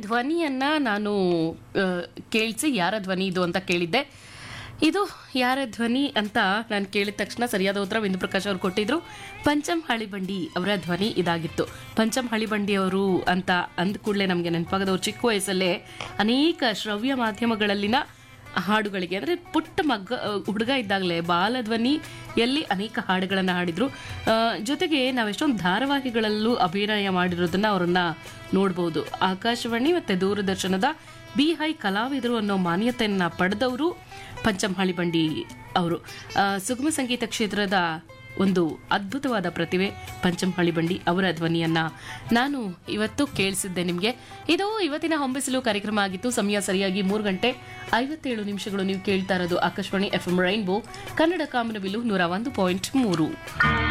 ಧ್ವನಿಯನ್ನ ನಾನು ಕೇಳಿಸಿ ಯಾರ ಧ್ವನಿ ಇದು ಅಂತ ಕೇಳಿದ್ದೆ ಇದು ಯಾರ ಧ್ವನಿ ಅಂತ ನಾನು ಕೇಳಿದ ತಕ್ಷಣ ಸರಿಯಾದ ಉತ್ತರ ವಿಂದು ಪ್ರಕಾಶ್ ಅವರು ಕೊಟ್ಟಿದ್ರು ಪಂಚಮ್ ಹಳಿಬಂಡಿ ಅವರ ಧ್ವನಿ ಇದಾಗಿತ್ತು ಪಂಚಮ್ ಹಳಿಬಂಡಿ ಅವರು ಅಂತ ಅಂದ ಕೂಡಲೇ ನಮಗೆ ನೆನಪಾಗದವ್ರು ಚಿಕ್ಕ ವಯಸ್ಸಲ್ಲೇ ಅನೇಕ ಶ್ರವ್ಯ ಮಾಧ್ಯಮಗಳಲ್ಲಿನ ಹಾಡುಗಳಿಗೆ ಅಂದರೆ ಪುಟ್ಟ ಮಗ್ಗ ಹುಡುಗ ಇದ್ದಾಗಲೇ ಬಾಲಧ್ವನಿ ಎಲ್ಲಿ ಅನೇಕ ಹಾಡುಗಳನ್ನು ಹಾಡಿದ್ರು ಆ, ಜೊತೆಗೆ ನಾವೆಷ್ಟೊಂದು ಧಾರಾವಾಹಿಗಳಲ್ಲೂ ಅಭಿನಯ ಮಾಡಿರೋದನ್ನ ಅವರನ್ನ ನೋಡ್ಬೋದು ಆಕಾಶವಾಣಿ ಮತ್ತೆ ದೂರದರ್ಶನದ ಬಿ ಹೈ ಕಲಾವಿದರು ಅನ್ನೋ ಮಾನ್ಯತೆಯನ್ನ ಪಡೆದವರು ಪಂಚಮ್ ಹಾಳಿಬಂಡಿ ಅವರು ಆ, ಸುಗಮ ಸಂಗೀತ ಕ್ಷೇತ್ರದ ಒಂದು ಅದ್ಭುತವಾದ ಪ್ರತಿಭೆ ಪಂಚಮ್ ಹಳಿಬಂಡಿ ಅವರ ಧ್ವನಿಯನ್ನ ನಾನು ಇವತ್ತು ಕೇಳಿಸಿದ್ದೆ ನಿಮಗೆ ಇದು ಇವತ್ತಿನ ಹೊಂಬಿಸಲು ಕಾರ್ಯಕ್ರಮ ಆಗಿತ್ತು ಸಮಯ ಸರಿಯಾಗಿ ಮೂರು ಗಂಟೆ ಐವತ್ತೇಳು ನಿಮಿಷಗಳು ನೀವು ಕೇಳ್ತಾ ಇರೋದು Akashvani F M rainbow Kannada Kamanabillu ನೂರ ಒಂದು ಪಾಯಿಂಟ್ ಮೂರು